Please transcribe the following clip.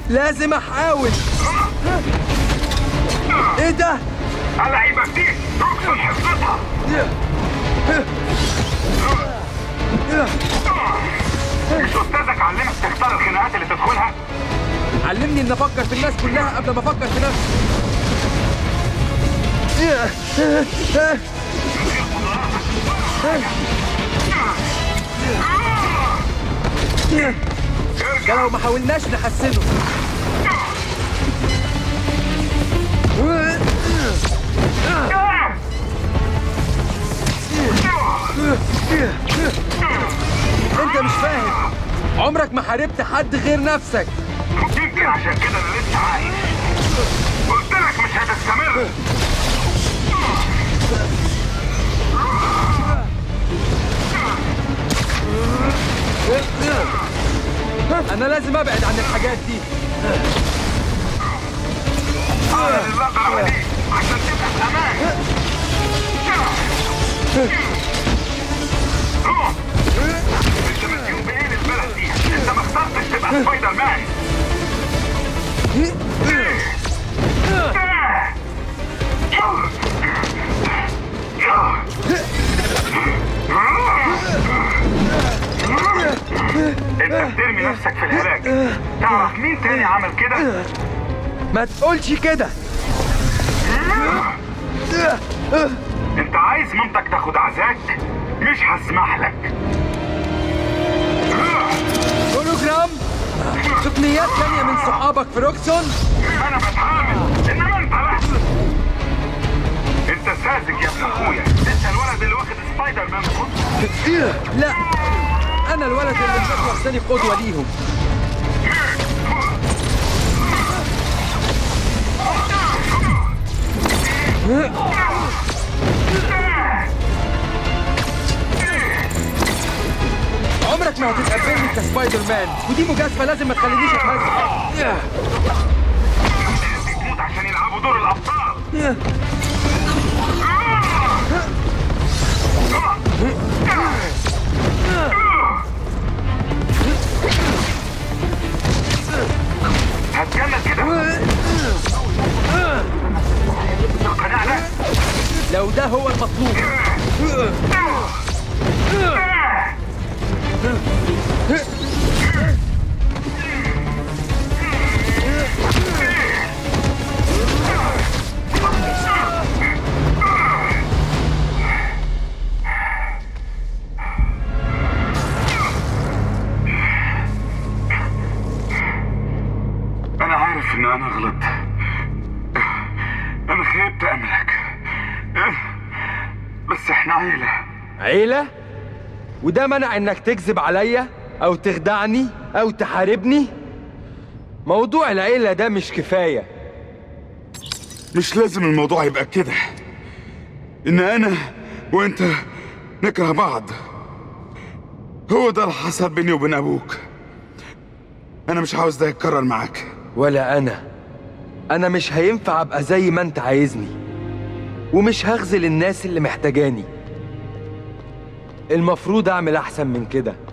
لازم احاول ايه ده اللعيبه دي روكسون حفظتها مش استاذك علمك تختار الخناقات اللي تدخلها علمني ان افكر في الناس كلها قبل ما افكر في نفسي ده لو ما حاولناش نحسنه انت مش فاهم عمرك ما حاربت حد غير نفسك يمكن عشان كده انا لسه عايش قلت لك مش هتستمر انا لازم ابعد عن الحاجات دي اعمل اللي اقدر عليه عشان تبقى في امان روح انت مسيوم بايه للبلد دي انت ما اخترتش تبقى سبايدر مان انت بترمي نفسك في الهلاك تعرف مين تاني عمل كده ما تقولش كده انت عايز مامتك تاخد عزاك مش هسمح لك هولوجرام تقنيات تانية من صحابك في روكسون انا بتعامل انما انت لا انت ساذج يا ابن اخويا انت الولد اللي واخد سبايدر مان قدوة. لا انا الولد اللي الناس واخداني قدوة ليهم عمرك ما هتتقبلني كسبايدر مان ودي مجازفة لازم ما تخلينيش اتهزم بتموت عشان يلعبوا دور الابطال هتجنن كده القناع ده لو ده هو المطلوب انا عارف ان انا غلطت انا خيبت املك بس احنا عيله عيلة وده منع انك تكذب عليا او تخدعني او تحاربني موضوع العيلة ده مش كفاية مش لازم الموضوع يبقى كده ان انا وانت نكره بعض هو ده اللي حصل بيني وبين ابوك انا مش عاوز ده يتكرر معاك ولا انا انا مش هينفع ابقى زي ما انت عايزني ومش هخذل الناس اللي محتاجاني المفروض اعمل احسن من كده